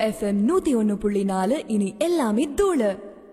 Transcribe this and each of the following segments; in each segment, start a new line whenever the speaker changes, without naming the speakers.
FM நூத்தி ஒன்னு புள்ளி நாலு இனி எல்லாமே தூளு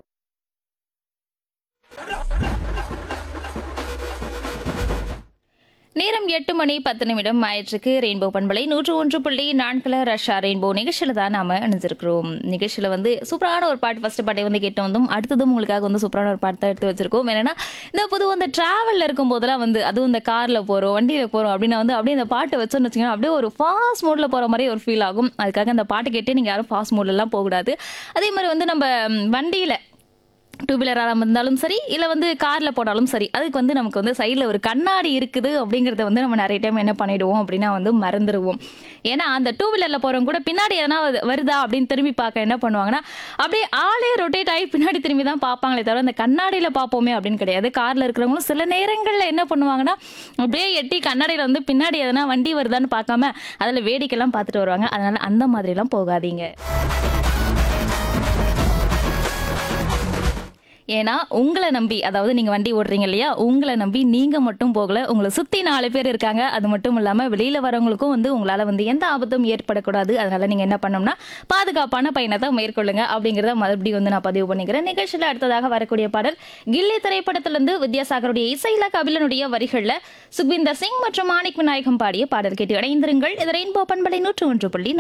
நேரம் எட்டு மணி பத்து நிமிடம் ஆயிற்றுக்கு ரெயின்போ பண்பலை நூற்று ஒன்று புள்ளி நான்குல ரஷ்யா ரெயின்போ நிகழ்ச்சியில் தான் நாம இணைஞ்சிருக்கிறோம் நிகழ்ச்சியில் வந்து சூப்பரான ஒரு பாட்டு ஃபர்ஸ்ட் பாட்டை வந்து கேட்டு வந்தோம் அடுத்ததும் உங்களுக்காக வந்து சூப்பரான ஒரு பாட்டு தான் எடுத்து வச்சிருக்கோம் என்னன்னா இந்த பொதுவாக இந்த டிராவலில் இருக்கும் போதெல்லாம் வந்து அதுவும் இந்த காரில் போகிறோம் வண்டியில் போகிறோம் அப்படின்னா வந்து அப்படியே இந்த பாட்டு வச்சோன்னு வச்சுக்கோங்க அப்படியே ஒரு ஃபாஸ்ட் மோடில் போகிற மாதிரி ஒரு ஃபீல் ஆகும் அதுக்காக அந்த பாட்டு கேட்டு நீங்கள் யாரும் ஃபாஸ்ட் மோட்லலாம் போகக்கூடாது அதே மாதிரி வந்து நம்ம வண்டியில் டூ வீலராக இருந்தாலும் சரி இல்லை வந்து காரில் போனாலும் சரி அதுக்கு வந்து நமக்கு வந்து சைடில் ஒரு கண்ணாடி இருக்குது அப்படிங்கிறத வந்து நம்ம நிறைய டைம் என்ன பண்ணிடுவோம் அப்படின்னா வந்து மறந்துடுவோம் ஏன்னா அந்த டூ வீலரில் போகிறவங்க கூட பின்னாடி எதனா வரு- வருதா அப்படின்னு திரும்பி பார்க்க என்ன பண்ணுவாங்கன்னா அப்படியே ஆளே ரொட்டேட் ஆகி பின்னாடி திரும்பி தான் பார்ப்பாங்களே தவிர அந்த கண்ணாடியில் பார்ப்போமே அப்படின்னு கிடையாது காரில் இருக்கிறவங்களும் சில நேரங்களில் என்ன பண்ணுவாங்கன்னா அப்படியே எட்டி கண்ணாடியில் வந்து பின்னாடி எதனா வண்டி வருதான்னு பார்க்காம அதில் வேடிக்கைலாம் பார்த்துட்டு வருவாங்க அதனால அந்த மாதிரிலாம் போகாதீங்க ஏன்னா உங்களை நம்பி அதாவது நீங்க வண்டி ஓடுறீங்க இல்லையா உங்களை நம்பி நீங்க மட்டும் போகல உங்களை சுத்தி நாலு பேர் இருக்காங்க அது மட்டும் இல்லாம வெளியில வரவங்களுக்கும் வந்து உங்களால வந்து எந்த ஆபத்தும் ஏற்படக்கூடாது அதனால நீங்க என்ன பண்ணணும்னா பாதுகாப்பான பயணத்தை மேற்கொள்ளுங்க அப்படிங்கறத மறுபடியும் வந்து நான் பதிவு பண்ணிக்கிறேன் நிகழ்ச்சியில அடுத்ததாக வரக்கூடிய பாடல் கில்லி திரைப்படத்திலிருந்து வித்யாசாகருடைய இசையில கபிலனுடைய வரிகள்ல சுக்விந்தர் சிங் மற்றும் மாணிக் விநாயகம் பாடிய பாடல் கேட்டு இணைந்திருங்கள் இது ரெயின்போ பண்பலை நூற்று ஒன்று புள்ளி